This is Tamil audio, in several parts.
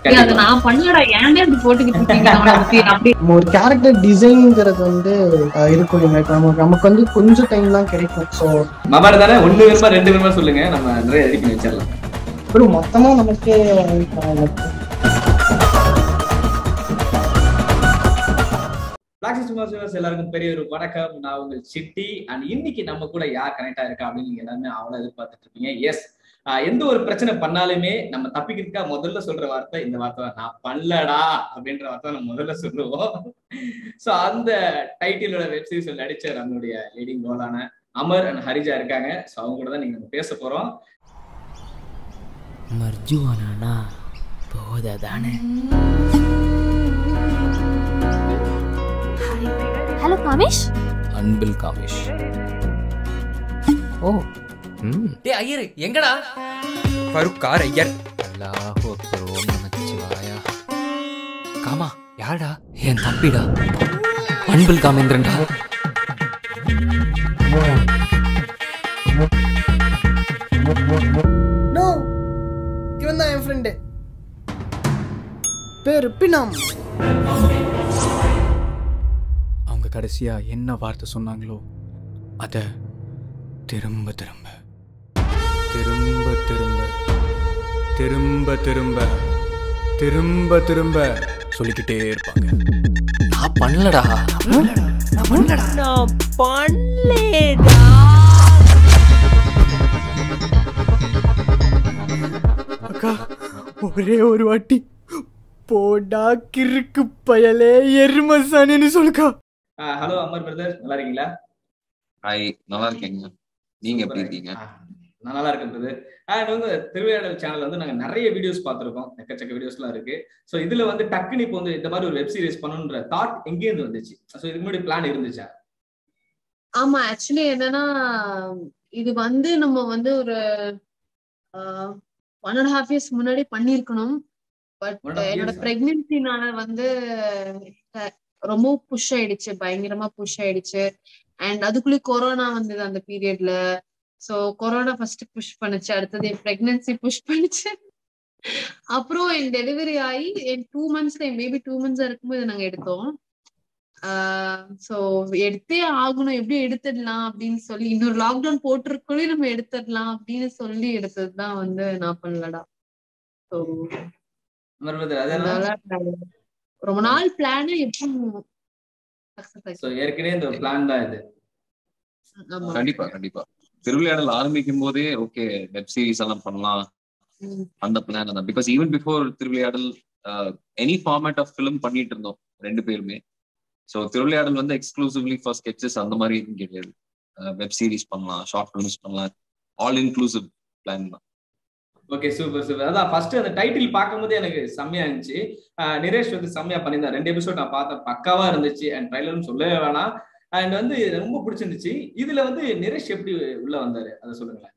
ஏய், அதை நான் பண்ணலடா ஏன்டே அப்படி போட்டுக்கிட்டு இருக்கீங்க அவனை பத்தி அப்படி நம்ம ஒரு கேரக்டர் டிசைன்ங்கிறது வந்து அஹ், இருக்கும் இல்லைங்க இப்ப நமக்கு நமக்கு வந்து கொஞ்சம் டைம் தான் கிடைக்கும் ஸோ மமாடு தானே ஒண்ணு விரும்ப ரெண்டு விரும்ப சொல்லுங்க நம்ம நிறைய ரெடி பண்ணி வச்சிடலாம் ஒரு மொத்தமா நமக்கு அஹ், பிளாக் சுமார் சிவஸ் எல்லாருக்கும் பெரிய ஒரு வணக்கம் நான் உங்கள் சிட்டி அண்ட் இன்னைக்கு நம்ம கூட யார் கனெக்ட் ஆயிருக்கா அப்படின்னு நீங்க எல்லாருமே அவ்வளவு எதிர்பார்த்துட்டு இருப்பீங்க எஸ் எந்த ஒரு பிரச்சனை பண்ணாலுமே நம்ம தப்பிக்கிறதுக்கா முதல்ல சொல்ற வார்த்தை இந்த வார்த்தை தான், நான் பண்ணலடா அப்படின்ற வார்த்தை நம்ம முதல்ல சொல்லுவோம் சோ அந்த டைட்டிலோட வெப் சீரிஸ் நடிச்ச நம்மளுடைய லீடிங் ரோலான அமர் அண்ட் ஹரிஜா இருக்காங்க சோ அவங்க கூட தான் நீங்க நம்ம பேச போறோம் மர்ஜுவானானா போதை தானே ஹலோ காமேஷ் அன்பில் காமேஷ் ஓ ம் டேய் ஐயரு எங்கடா ஃபருக் கார் ஐயர் அல்லாஹு அக்பர் ஓம் நமச்சிவாயா காமா யாரடா என் தம்பிடா அன்பில் காமேந்திரன்டா நோ இவன் தான் என் ஃப்ரெண்டு பேரு பினம் அவங்க கடைசியா என்ன வார்த்தை சொன்னாங்களோ அத திரும்ப திரும்ப திரும்ப திரும்ப திரும்ப திரும்ப திரும்ப திரும்ப சொல்லிக்கிட்டே இருப்பாங்க நான் பண்ணலடா அக்கா ஒரே ஒரு வாட்டி போடா கிறுக்கு பயலே எருமசானின்னு சொல்லுக்கா ஹலோ அமர் பிரதர் நல்லா இருக்கீங்களா ஹாய் நல்லா இருக்கேங்க நீங்க எப்படி இருக்கீங்க ஆ, நான் நல்லா இருக்கேன் பிரதர் அண்ட் வந்து திருவிளையாடல் சேனல் வந்து நாங்க நிறைய வீடியோஸ் பார்த்திருக்கோம் எக்கச்சக்க வீடியோஸ்லாம் இருக்கு சோ இதுல வந்து டக்குன்னு இப்போ வந்து இந்த மாதிரி ஒரு வெப் சீரிஸ் பண்ணணுன்ற தாட் எங்கேருந்து வந்துச்சு சோ இதுக்கு முன்னாடி பிளான் இருந்துச்சா ஆமா ஆக்சுவலி என்னன்னா இது வந்து நம்ம வந்து ஒரு ஒன் அண்ட் ஹாஃப் இயர்ஸ் முன்னாடி பண்ணிருக்கணும் but One and a half என்னோட years ஆ? பிரெக்னன்சினால வந்து அஹ், ரொம்ப புஷ் ஆயிடுச்சு பயங்கரமா புஷ் ஆயிடுச்சு அண்ட் அதுக்குள்ளே கொரோனா வந்தது அந்த பீரியட்ல சோ கொரோனா ஃபர்ஸ்ட் புஷ் பண்ணுச்சு அடுத்தது என் பிரெக்னன்சி புஷ் பண்ணுச்சு அப்புறம் என் டெலிவரி ஆகி என் டூ மந்த்ஸ்ல மேபி டூ மந்த்ஸ் இருக்கும்போது நாங்க எடுத்தோம் சோ எடுத்தே ஆகணும் எப்படி எடுத்துடலாம் அப்படின்னு சொல்லி இன்னொரு லாக்டவுன் போட்டிருக்கோம் நம்ம எடுத்துடலாம் அப்படின்னு சொல்லி எடுத்ததுதான் வந்து நான் பண்ணலடா சோ அமர் பிரதர் அதனால அதனால ரொம்ப நாள் பிளான் எப்போ success ஆச்சு. சோ ஏற்கனவே இந்த பிளான் தான் இது ஆமா கண்டிப்பா கண்டிப்பா திருவிளையாடல் ஆரம்பிக்கும் போதே ஓகே வெப் சீரிஸ் எல்லாம் பண்ணலாம் ம். அந்த பிளான் தான் because even before Thiruvilaiyadal any format of film பண்ணிட்டு இருந்தோம் ரெண்டு பேருமே ஸோ திருவிளையாடல் வந்து எக்ஸ்க்ளூசிவ்லி ஃபார் ஸ்கெச்சஸ் அந்த மாதிரி எதுவும் கிடையாது வெப் சீரிஸ் பண்ணலாம் ஷார்ட் ஃபிலிம்ஸ் பண்ணலாம் ஆல் இன்க்ளூசிவ் பிளான் தான் ஓகே சூப்பர் சூப்பர் அதான் ஃபர்ஸ்ட் அந்த டைட்டில் பார்க்கும்போது எனக்கு செம்மையா இருந்துச்சு ஆஹ் நிரேஷ் வந்து செம்மையா பண்ணியிருந்தார் ரெண்டு எபிசோட் நான் பார்த்தேன் பக்காவா இருந்துச்சு அண்ட் ட்ரைலரும் சொல்லவே வேணாம் அண்ட் வந்து ரொம்ப பிடிச்சிருந்துச்சு இதுல வந்து நிரேஷ் எப்படி உள்ள வந்தாரு அதை சொல்லுங்களேன்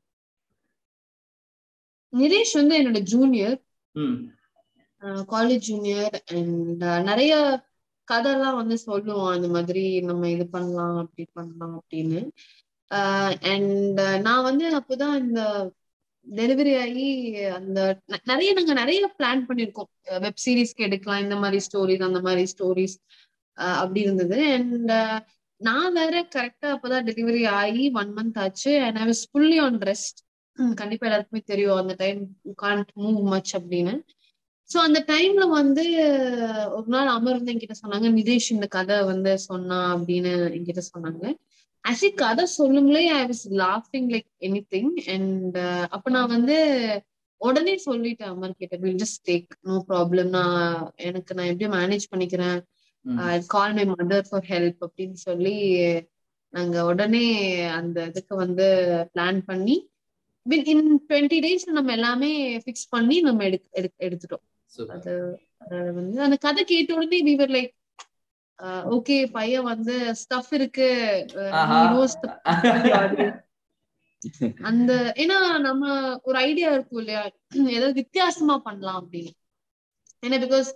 நிரேஷ் வந்து என்னோட ஜூனியர் ம் காலேஜ் ஜூனியர் அண்ட் நிறைய கதைலாம் வந்து சொல்லுவான் இந்த மாதிரி நம்ம இது பண்ணலாம் அப்படி பண்ணலாம் அப்படின்னு அண்ட் நான் வந்து அப்போதான் இந்த டெலிவரி ஆகி அந்த ந- நிறைய நாங்க நிறைய பிளான் பண்ணிருக்கோம் வெப் சீரிஸ்க்கு எடுக்கலாம் இந்த மாதிரி ஸ்டோரிஸ் அந்த மாதிரி ஸ்டோரிஸ் அப்படி இருந்தது அண்ட் நான் வேற கரெக்டா அப்பதான் டெலிவரி ஆகி ஒன் மந்த் ஆச்சு and I was fully on rest கண்டிப்பா எல்லாருக்குமே தெரியும் அந்த டைம் கான்ட் மூவ் மச் அப்படின்னு சோ அந்த டைம்ல வந்து ஒரு நாள் அமர் வந்து என்கிட்ட சொன்னாங்க நிதேஷ் இந்த கதை வந்து சொன்னா அப்படின்னு என்கிட்ட சொன்னாங்க ஆக்சுவலி கதை சொல்லுங்களே ஐ வாஸ் லாஃபிங் லைக் எனி திங் அண்ட் அப்ப நான் வந்து உடனே சொல்லிட்டேன் அமர் கிட்ட will just take no problem நான் எனக்கு நான் எப்படி மேனேஜ் பண்ணிக்கிறேன் ம். Call my mother for help அப்படின்னு சொல்லி நாங்க உடனே அந்த இதுக்கு வந்து பிளான் பண்ணி இன் டுவெண்ட்டி டேஸ் நம்ம எல்லாமே ஃபிக்ஸ் பண்ணி நம்ம எடு எடு- எடுத்துட்டோம் சூப்பர் அது அது வந்து அந்த கதை கேட்ட உடனே வீவர் லைக் ஓகே பையன் வந்து ஸ்டஃப் இருக்கு அஹ் ஆஹா. he knows the audience. அந்த ஏன்னா நம்ம ஒரு ஐடியா இருக்கும் இல்லையா ஏதாவது வித்தியாசமா பண்ணலாம் அப்படின்னு ஏன்னா பிகாஸ்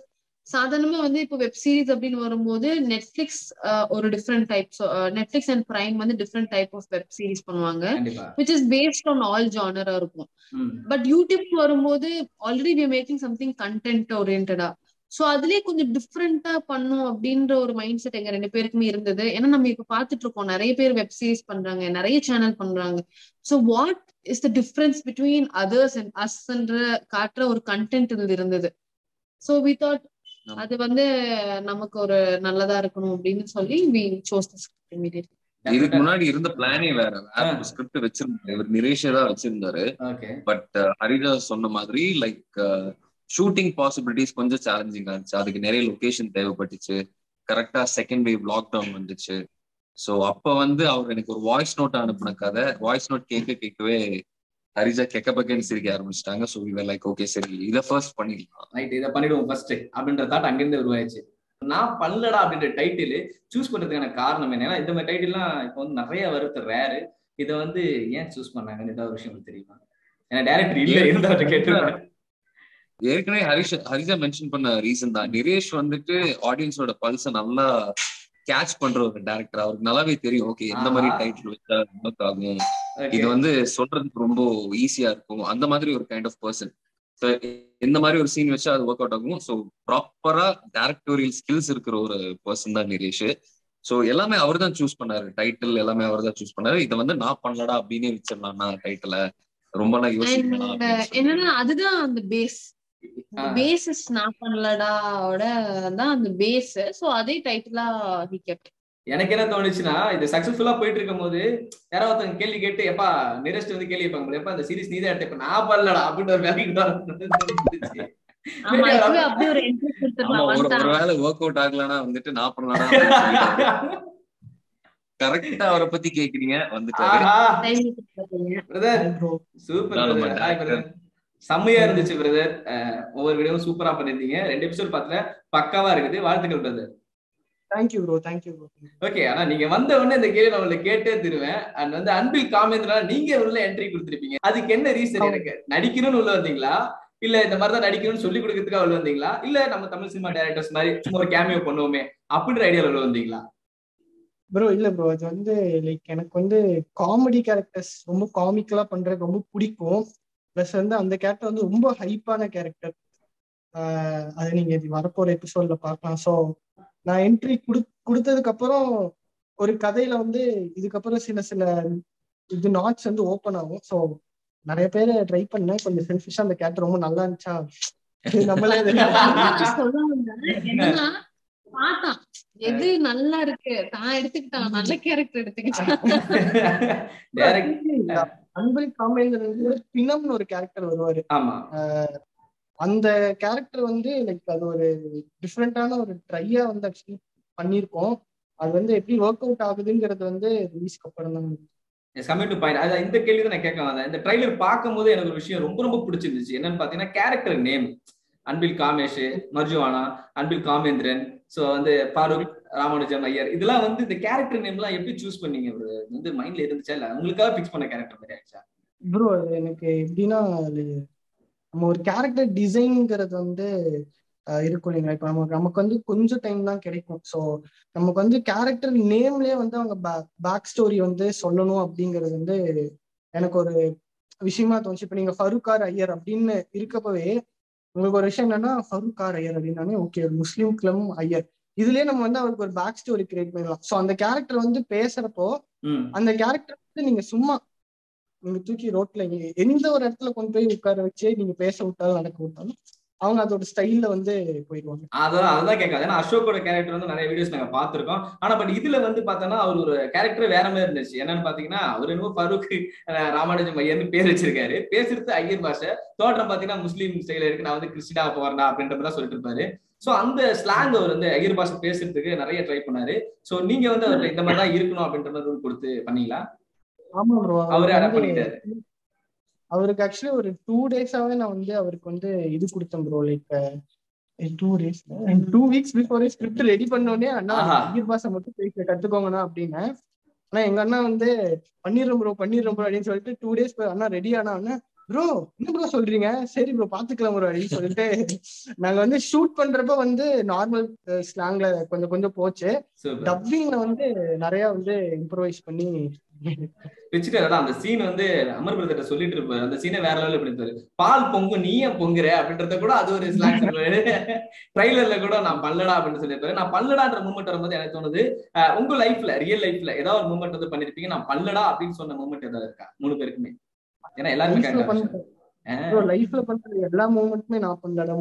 சாதாரணமா வந்து இப்போ வெப் சீரிஸ் அப்படின்னு வரும்போது நெட்ஃபிளிக்ஸ் ஒரு different types Netflix and Prime வந்து different type of web series பண்ணுவாங்க கண்டிப்பா which is based on all ஜானரா இருக்கும் ம். பட் யூடியூப் வரும்போது already we making something content ஓரியன்டா சோ அதுலயே கொஞ்சம் டிஃப்ரெண்டா பண்ணும் அப்படின்ற ஒரு மைண்ட் செட் எங்க ரெண்டு பேருக்குமே இருந்தது ஏன்னா நம்ம இப்ப பாத்துட்டு இருக்கோம் நிறைய பேர் வெப் சீரிஸ் பண்றாங்க நிறைய சேனல் பண்றாங்க so what is the difference between others and அஸ்ன்ற காட்டுற ஒரு கண்டென்ட் இதுல இருந்தது சோ வி தாட் ஆமா. அது வந்து நமக்கு ஒரு நல்லதா இருக்கணும் அப்படின்னு சொல்லி we chose the script immediately இதுக்கு முன்னாடி இருந்த பிளானே வேற வேற ஒரு ஸ்கிரிப்ட் வச்சிருந்தாரு இவர் நிரேஷே தான் வச்சிருந்தாரு ஓகே பட் ஹரிதா சொன்ன மாதிரி லைக் ஷூட்டிங் பாசிபிலிட்டிஸ் கொஞ்சம் சேலஞ்சிங்கா இருந்துச்சு அதுக்கு நிறைய லொகேஷன் தேவைப்பட்டுச்சு கரெக்டா செகண்ட் வேவ் லாக்டவுன் வந்துச்சு ஸோ அப்ப வந்து அவர் எனக்கு ஒரு வாய்ஸ் நோட் அனுப்பின கதை வாய்ஸ் நோட் கேட்க கேட்கவே ஹரிஜா கெக்க பக்கன்னு சிரிக்க ஆரம்பிச்சிட்டாங்க ஸோ இவர் லைக் ஓகே சரி இதை ஃபர்ஸ்ட் பண்ணிடலாம் ரைட் இதை பண்ணிடுவோம் ஃபர்ஸ்ட் அப்படின்ற தாட் அங்கிருந்து உருவாயிடுச்சு நான் பண்ணலடா அப்படின்ற டைட்டில் சூஸ் பண்றதுக்கான காரணம் என்ன ஏன்னா இந்த மாதிரி டைட்டில்லாம் இப்போ வந்து நிறைய வருது ரேரு இதை வந்து ஏன் சூஸ் பண்ணாங்கன்னு ஏதாவது ஒரு விஷயம் உங்களுக்கு தெரியுமா ஏன்னா டேரக்டர் இல்ல இருந்தா கேட்டுருக்கேன் ஏற்கனவே ஹரிஷ் ஹரிஜா மென்ஷன் பண்ண ரீசன் தான் நிரேஷ் வந்துட்டு ஆடியன்ஸோட பல்ஸ நல்லா கேட்ச் பண்ற ஒரு டேரக்டர் அவருக்கு நல்லாவே தெரியும் ஓகே எந்த மாதிரி ஆஹா. டைட்டில் வச்சா ஒர்க் ஆகும் Okay. இது வந்து சொல்றதுக்கு ரொம்ப ஈஸியா இருக்கும் அந்த மாதிரி ஒரு கைண்ட் ஆஃப் பர்சன் ஸோ இந்த மாதிரி ஒரு சீன் வச்சா அது ஒர்க் அவுட் ஆகும் ஸோ ப்ராப்பரா டேரக்டோரியல் ஸ்கில்ஸ் இருக்கிற ஒரு பர்சன் தான் நிரேஷ் ஸோ எல்லாமே அவர் தான் சூஸ் பண்ணாரு டைட்டில் எல்லாமே அவர் தான் சூஸ் பண்ணாரு இதை வந்து நான் பண்ணலடா அப்படின்னே வச்சிடலாம்னா டைட்டில ரொம்ப எல்லாம் யோசிக்க வேணாம் அண்ட் அப்படின்னு சொல்லி. என்னன்னா அதுதான் அந்த பேஸ் ஆ. பேசிஸ் நான் பண்ணலடாவோட தான் அந்த பேஸ் சோ அதே டைட்டிலா ஹி கெப்ட் எனக்கு என்ன தோணுச்சுன்னா இது சக்சஸ்ஃபுல்லா போயிட்டு இருக்கும் போது யாராவது ஒருத்தங்க கேள்வி கேட்டு எப்பா நிரஸ்ட் வந்து கேள்வி கேட்பாங்க எப்பா இந்த சீரிஸ் நீ தான் எடுத்த இப்ப நான் பண்ணலடா அப்படின்ற ஒரு வேலைக்கு தான் ஆமா இப்பவே அப்படியே ஒரு என்ட்ரி ஆமா கொடுத்துடலாம் ஒரு வந்துட்டான் ஒரு வேலை ஒர்க் அவுட் ஆகலன்னா வந்துட்டு நான் பண்ணலடா கரெக்டா அவரை பத்தி கேக்குறீங்க வந்துட்டாரு ஆஹா டைம் கொடுத்துருக்கீங்க பிரதர் ப்ரோ சூப்பர் நான் நம்ம பிரதர் ஹாய் director. பிரதர் செம்மையா இருந்துச்சு பிரதர் ஒவ்வொரு வீடியோவும் சூப்பரா பண்ணிருந்தீங்க ரெண்டு எபிசோட் பார்த்துல பக்காவா இருக்குது வாழ்த்துக்கள் brother thank you bro thank you bro okay ஆனா நீங்க வந்த உடனே இந்த கேள்வி நான் உங்களுக்கு கேட்டே தருவேன் அண்ட் வந்து அன்பில் காமேந்திரா நீங்க உள்ள என்ட்ரி கொடுத்திருப்பீங்க அதுக்கு என்ன ரீசன் எனக்கு நடிக்கணும்னு உள்ள வந்தீங்களா இல்ல இந்த மாதிரி தான் நடிக்கணும்னு சொல்லி கொடுக்கறதுக்காக உள்ள வந்தீங்களா இல்ல நம்ம தமிழ் சினிமா டைரக்டர்ஸ் மாதிரி சும்மா ஒரு கேமியோ பண்ணுவோமே அப்படின்ற ஐடியால உள்ள வந்தீங்களா ப்ரோ இல்ல ப்ரோ அது வந்து லைக் எனக்கு வந்து காமெடி கேரக்டர்ஸ் ரொம்ப காமிக்கலா பண்றது ரொம்ப பிடிக்கும் ப்ளஸ் வந்து அந்த கேரக்டர் வந்து ரொம்ப ஹைப்பான கேரக்டர் அது நீங்க இது வரப்போற எபிசோட்ல பார்க்கலாம் ஸோ நான் என்ட்ரி குடு கொடுத்ததுக்கு அப்புறம் ஒரு கதையில வந்து இதுக்கப்புறம் சில சில இது நாட்ஸ் வந்து ஓப்பன் ஆகும் ஸோ நிறைய பேர் ட்ரை பண்ணேன் கொஞ்சம் செல்ஃபிஷா அந்த கேரக்டர் ரொம்ப நல்லா இருந்துச்சா இது நம்மளே இது- சொல்ல வந்தேன். என்னன்னா பார்த்தான் எது நல்லா இருக்கு தான் எடுத்துக்கிட்டான் நல்ல கேரக்டர் எடுத்துக்கிட்டான் டைரக்ட் அன்பில் காமேந்திரன் வந்து பிணம்னு ஒரு கேரக்டர் வருவாரு ஆமா அந்த கேரக்டர் வந்து லைக் அது ஒரு டிஃப்ரெண்டான ஒரு ட்ரையா வந்து ஆக்சுவலி பண்ணியிருக்கோம் அது வந்து எப்படி ஒர்க் அவுட் ஆகுதுங்கிறது வந்து ரிலீஸ்க்கு அப்புறம் தான் கமிங் டு பாயிண்ட் அதான் இந்த கேள்வி தான் நான் கேட்க வந்தேன் இந்த ட்ரைலர் பார்க்கும்போது எனக்கு ஒரு விஷயம் ரொம்ப ரொம்ப பிடிச்சிருந்துச்சு என்னன்னு பாத்தீங்கன்னா character name Anbil Kamesh marijuana Anbil Kamendran so வந்து ஃபாரூக் ராமானுஜம் ஐயர் இதெல்லாம் வந்து இந்த கேரக்டர் நேம் எல்லாம் எப்படி சூஸ் பண்ணீங்க bro? இது வந்து மைண்ட்ல இருந்துச்சா இல்ல உங்களுக்காக ஃபிக்ஸ் பண்ண கேரக்டர் மாதிரி ஆயிடுச்சா ப்ரோ அது எனக்கு எப்படின்னா அது நம்ம ஒரு கேரக்டர் டிசைன்ங்கிறது வந்து அஹ், இருக்கும் இல்லைங்களா இப்போ நமக்கு நமக்கு வந்து கொஞ்சம் டைம் தான் கிடைக்கும் ஸோ நமக்கு வந்து கேரக்டர் நேம்லயே வந்து அவங்க பேக் ஸ்டோரி வந்து சொல்லணும் அப்படிங்கிறது வந்து எனக்கு ஒரு விஷயமா தோணுச்சு இப்போ நீங்க ஃபருக்கார் ஐயர் அப்படின்னு இருக்கப்பவே உங்களுக்கு ஒரு விஷயம் என்னன்னா ஃபருக்கார் ஐயர் அப்படின்னாலே ஓகே ஒரு முஸ்லீம் கிளம் ஐயர் இதுலயே நம்ம வந்து அவருக்கு ஒரு பேக் ஸ்டோரி கிரியேட் பண்ணலாம் ஸோ அந்த கேரக்டர் வந்து பேசுறப்போ ம் அந்த கேரக்டர் வந்து நீங்க சும்மா நீங்க தூக்கி ரோட்ல நீங்க எந்த ஒரு இடத்துல கொண்டு போய் உட்கார வச்சு நீங்க பேச விட்டாலும் நடக்க விட்டாலும் அவங்க அதோட ஸ்டைல்ல வந்து போயிடுவாங்க அதான் அதான் கேட்காது ஏன்னா அசோக்கோட கேரக்டர் வந்து நிறைய வீடியோஸ் நாங்க பார்த்திருக்கோம் ஆனா பட் இதுல வந்து பார்த்தோன்னா அவர் ஒரு கேரக்டர் வேற மாதிரி இருந்துச்சு என்னன்னு பாத்தீங்கன்னா அவர் என்னமோ ஃபரூக் அஹ், ராமானுஜம் ஐயர்னு பேர் வச்சிருக்காரு பேசுறது ஐயர் பாஷை தோற்றம் பாத்தீங்கன்னா முஸ்லீம் ஸ்டைல இருக்கு நான் வந்து கிறிஸ்டினா போறேன்டா அப்படின்ற மாதிரி தான் சொல்லிட்டு இருப்பாரு சோ அந்த ஸ்லாங் அவர் வந்து ஐயர் பாஷை பேசுறதுக்கு நிறைய ட்ரை பண்ணாரு சோ நீங்க வந்து அவர்கிட்ட இந்த மாதிரி தான் இருக்கணும் அப்படின்ற மாதிரி ரூல் கொடுத்து பண்ணீங்களா ஆமா ப்ரோ அவரே அடாப்ட் பண்ணிட்டாரு அவருக்கு ஆக்சுவலி ஒரு டூ டேஸாவே நான் வந்து அவருக்கு வந்து இது கொடுத்தேன் bro like two days two weeks பிஃபோரே ஸ்கிரிப்ட் ரெடி பண்ணோடனே அண்ணா ஆஹா. ஐயர் பாஷை மட்டும் பேச கத்துக்கோங்கண்ணா அப்படின்னு ஆனா எங்க அண்ணா வந்து பண்ணிடுறோம் ப்ரோ பண்ணிடுறோம் ப்ரோ அப்படின்னு சொல்லிட்டு டூ டேஸ் அண்ணா ரெடி ஆனா அண்ணா ப்ரோ என்ன ப்ரோ சொல்றீங்க சரி ப்ரோ பாத்துக்கலாம் ப்ரோ அப்படின்னு சொல்லிட்டு நாங்க வந்து ஷூட் பண்றப்ப வந்து நார்மல் ஸ்லாங்ல கொஞ்சம் கொஞ்சம் போச்சு சூப்பர் டப்பிங்ல வந்து நிறைய வந்து இம்ப்ரோவைஸ் பண்ணி பிச்சுட்டு அதான் அந்த சீன் வந்து அமர் பிரதர்ட்ட சொல்லிட்டு இருப்பாரு அந்த சீனை வேற லெவலில் பண்ணிருப்பாரு பால் பொங்கு நீ ஏன் பொங்குற அப்படின்றத கூட அது ஒரு ஸ்லாங் சொல்லுவாரு ட்ரைலர்ல கூட நான் பல்லடா அப்படின்னு சொல்லியிருப்பாரு நான் பல்லடான்ற மூமெண்ட் வரும்போது எனக்கு தோணுது அஹ், உங்க லைஃப்ல ரியல் லைஃப்ல ஏதாவது ஒரு மூமெண்ட் வந்து பண்ணிருப்பீங்க நான் பல்லடா அப்படின்னு சொன்ன மூமெண்ட் ஏதாவது இருக்கா மூணு பேருக்குமே ஏன்னா எல்லாருமே லைஃப்ல correct ஆ பண்ற விஷயம். அஹ், ப்ரோ லைஃப்ல பண்ற எல்லா மூமெண்ட்டுமே நான் பண்ணலடா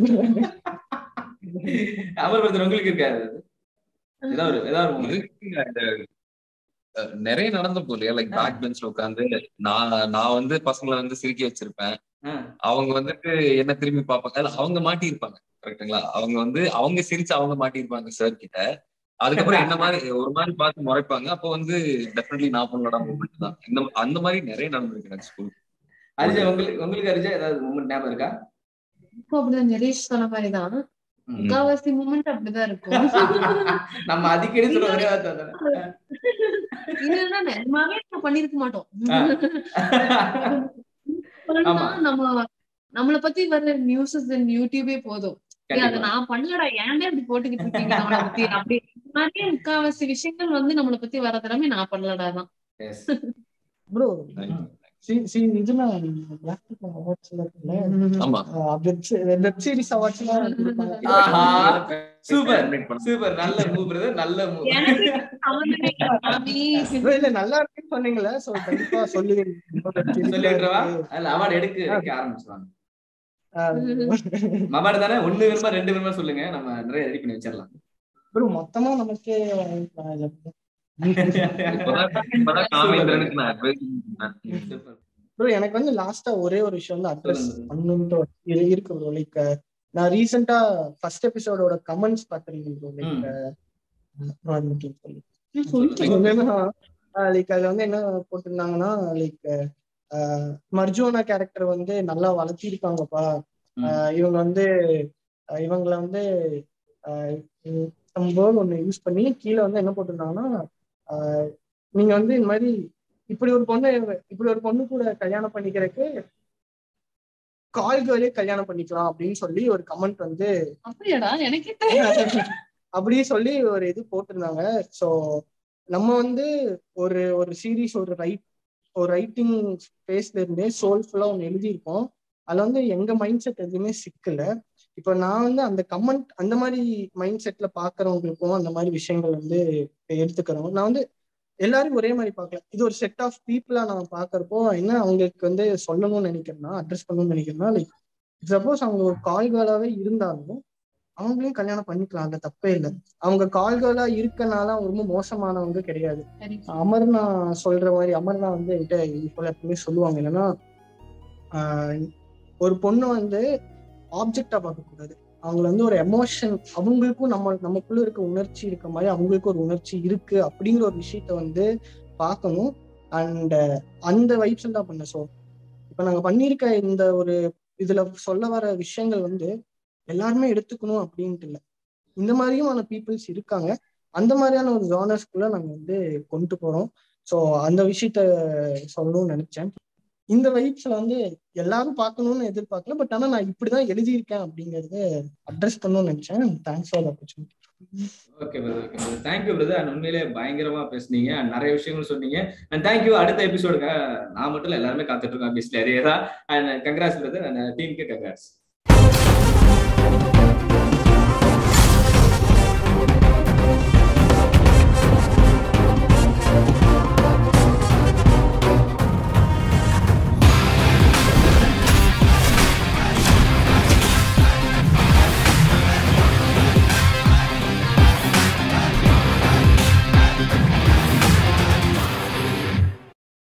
அமர் பிரதர் உங்களுக்கு இருக்காது அது? ஏதாவது ஒரு ஏதாவது ஒரு moment. இருக்குங்க, இந்த, அஹ், நிறைய நடந்திருக்கும் இல்லையா லைக் பேக் பெஞ்ச்ல உட்காந்து நான் நான் வந்து பசங்களை வந்து சிரிக்க வச்சிருப்பேன் அஹ், அவங்க வந்துட்டு என்ன திரும்பி பார்ப்பாங்க இல்ல, அவங்க மாட்டியிருப்பாங்க கரெக்ட்டுங்களா அவங்க வந்து அவங்க சிரிச்சு அவங்க மாட்டியிருப்பாங்க சார் கிட்ட அதுக்கப்புறம் என்ன மாதிரி ஒரு மாதிரி பார்த்து முறைப்பாங்க அப்போ வந்து டெஃபினெட்லி நான் பண்ணலடா மூமெண்ட் தான் இந்த அந்த மாதிரி நிறைய நடந்திருக்கு எனக்கு ஸ்கூல் அரிஜா உங்களுக்கு உங்களுக்கு அரிஜா ஏதாவது மூமெண்ட் ஞாபகம் இருக்கா இப்போ அப்படிதான் நரேஷ் சொன்ன மாதிரிதான் ம். முக்காவாசி மூமெண்ட் அப்படிதான் இருக்கும் நம்ம அடிக்கடி சொல்ற ஒரே வார்த்தை அதானே? இல்லைன்னா நிஜமாவே நம்ம பண்ணிருக்க மாட்டோம் ஆமா. நம்ம நம்மள பத்தி வர நியூஸஸ் யூடியூபே போதும் ஏய், அதை கண்டிப்பா. நான் பண்ணலடா ஏன்டே அப்படி போட்டுக்கிட்டு இருக்கீங்க நம்மள பத்தி அப்படி நிறைய முக்காவாசி விஷயங்கள் வந்து நம்மள பத்தி வரது எல்லாமே நான் பண்ணலடா தான் Yes. ப்ரோ ம். இதுலாம் அவார்ட்ஸ்ல இருக்குல்ல ஆமா வெப் சீரிஸ் அவார்ட்ஸ்லாம் ஆஹா. கொடுப்பாங்க சூப்பர் Terminate பண்ண- சூப்பர் நல்ல மூவ் பிரதர் நல்ல மூவ் எனக்கு சம்மந்தமே இல்ல, சாமி. இல்ல, இல்ல நல்லா இருக்குன்னு சொன்னீங்களே சோ கண்டிப்பா சொல்லுவீங்க சொல்லிடுறவா அதுல அவார்டு எடுக்க எடுக்க ஆரம்பிச்சிருவாங்க ஆஹ் மபாடு தானே ஒண்ணு விரும்ப ரெண்டு விரும்ப சொல்லுங்க நம்ம நிறைய ரெடி பண்ணி வச்சிடலாம் bro மொத்தமா நமக்கே வாங்கிக்கலாம் இல்ல bro? இப்பதான் இப்பதான் காமேந்திரனுக்கு நான் advice பண்ணேன். சூப்பர் bro எனக்கு வந்து லாஸ்டா ஒரே ஒரு விஷயம் வந்து அட்ரஸ் சொல்லுங்க. பண்ணணும்ட்டு ஒரு இது இருக்கு ப்ரோ லைக் நான் ரீசெண்டா ஃபர்ஸ்ட் எபிசோடோட கமெண்ட்ஸ் பார்த்திருக்கேன் ப்ரோ லைக் லைக் அதுல வந்து என்ன போட்டிருந்தாங்கன்னா லைக் மர்ஜுனா கேரக்டர் வந்து நல்லா வளர்த்திருக்காங்கப்பா ஆஹ் இவங்க வந்து ஆஹ் இவங்கள வந்து வேர்ட் ஒண்ணு யூஸ் பண்ணி கீழே வந்து என்ன போட்டிருந்தாங்கன்னா ஆஹ் நீங்க வந்து இந்த மாதிரி இப்படி ஒரு பொண்ணு இப்படி ஒரு பொண்ணு கூட கல்யாணம் பண்ணிக்கிறதுக்கு கால்களே கல்யாணம் பண்ணிக்கலாம் அப்படின்னு சொல்லி ஒரு கமெண்ட் வந்து அப்படியாடா எனக்கே தெரியும் அப்படியே சொல்லி ஒரு இது போட்டிருந்தாங்க ஸோ நம்ம வந்து ஒரு ஒரு சீரீஸ் ஒரு ரைட் ஒரு ரைட்டிங் ஸ்பேஸ்ல இருந்தே சோல்ஃபுல்லா ஒன்று எழுதியிருக்கோம் அதுல வந்து எங்க மைண்ட் செட் எதுவுமே சிக்கல இப்போ நான் வந்து அந்த கமெண்ட் அந்த மாதிரி மைண்ட் செட்ல பாக்குறவங்களுக்கும் அந்த மாதிரி விஷயங்கள் வந்து எடுத்துக்கிறோம் நான் வந்து எல்லாரும் ஒரே மாதிரி பார்க்கல இது ஒரு செட் ஆஃப் பீப்புளா நம்ம பாக்குறப்போ என்ன அவங்களுக்கு வந்து சொல்லணும்னு நினைக்கிறேன்னா அட்ரஸ் பண்ணணும்னு நினைக்கிறேன்னா லைக் சப்போஸ் அவங்க ஒரு கால்களாவே இருந்தாலும் அவங்களையும் கல்யாணம் பண்ணிக்கலாம் அந்த தப்பே இல்லை அவங்க கால்களா இருக்கனால அவங்க ரொம்ப மோசமானவங்க கிடையாது சரி. அமர்னா சொல்ற மாதிரி அமர்னா வந்து என்கிட்ட இப்போ எப்பவுமே சொல்லுவாங்க என்னன்னா ஆஹ் ஒரு பொண்ணு வந்து ஆப்ஜெக்டா பார்க்க கூடாது அவங்கள வந்து ஒரு எமோஷன் அவங்களுக்கும் நம்ம நமக்குள்ள இருக்க உணர்ச்சி இருக்க மாதிரி அவங்களுக்கும் ஒரு உணர்ச்சி இருக்கு அப்படிங்கிற ஒரு விஷயத்த வந்து பார்க்கணும் அண்ட் அந்த வைப்ஸ் தான் பண்ண ஸோ இப்போ நாங்க பண்ணியிருக்க இந்த ஒரு இதுல சொல்ல வர விஷயங்கள் வந்து எல்லாருமே எடுத்துக்கணும் அப்படின்ட்டு இல்லை இந்த மாதிரியுமான பீப்புள்ஸ் இருக்காங்க அந்த மாதிரியான ஒரு ஜானர்ஸ்குள்ள நாங்க வந்து கொண்டு போறோம் ஸோ அந்த விஷயத்த சொல்லணும்னு நினைச்சேன் இந்த வைப்ஸ்ல வந்து எல்லாரும் பார்க்கணும்னு எதிர்பார்க்கல பட் ஆனா நான் இப்படிதான் எழுதியிருக்கேன் அப்படிங்கறத அட்ரஸ் பண்ணணும்னு நினைச்சேன் thanks for opportunity okay brother okay brother thank you brother and உண்மையிலே பயங்கரமா பேசுனீங்க and நிறைய விஷயங்கள் சொன்னீங்க அண்ட் தேங்க்யூ அடுத்த எபிசோடுக்கு நான் மட்டும் இல்ல எல்லாருமே காத்துட்டு இருக்கோம் ஆப்வியஸ்லி அதே தான் அண்ட் கங்க்ராஸ் பிரதர் அண்ட் டீமுக்கு கங்க்ராஸ்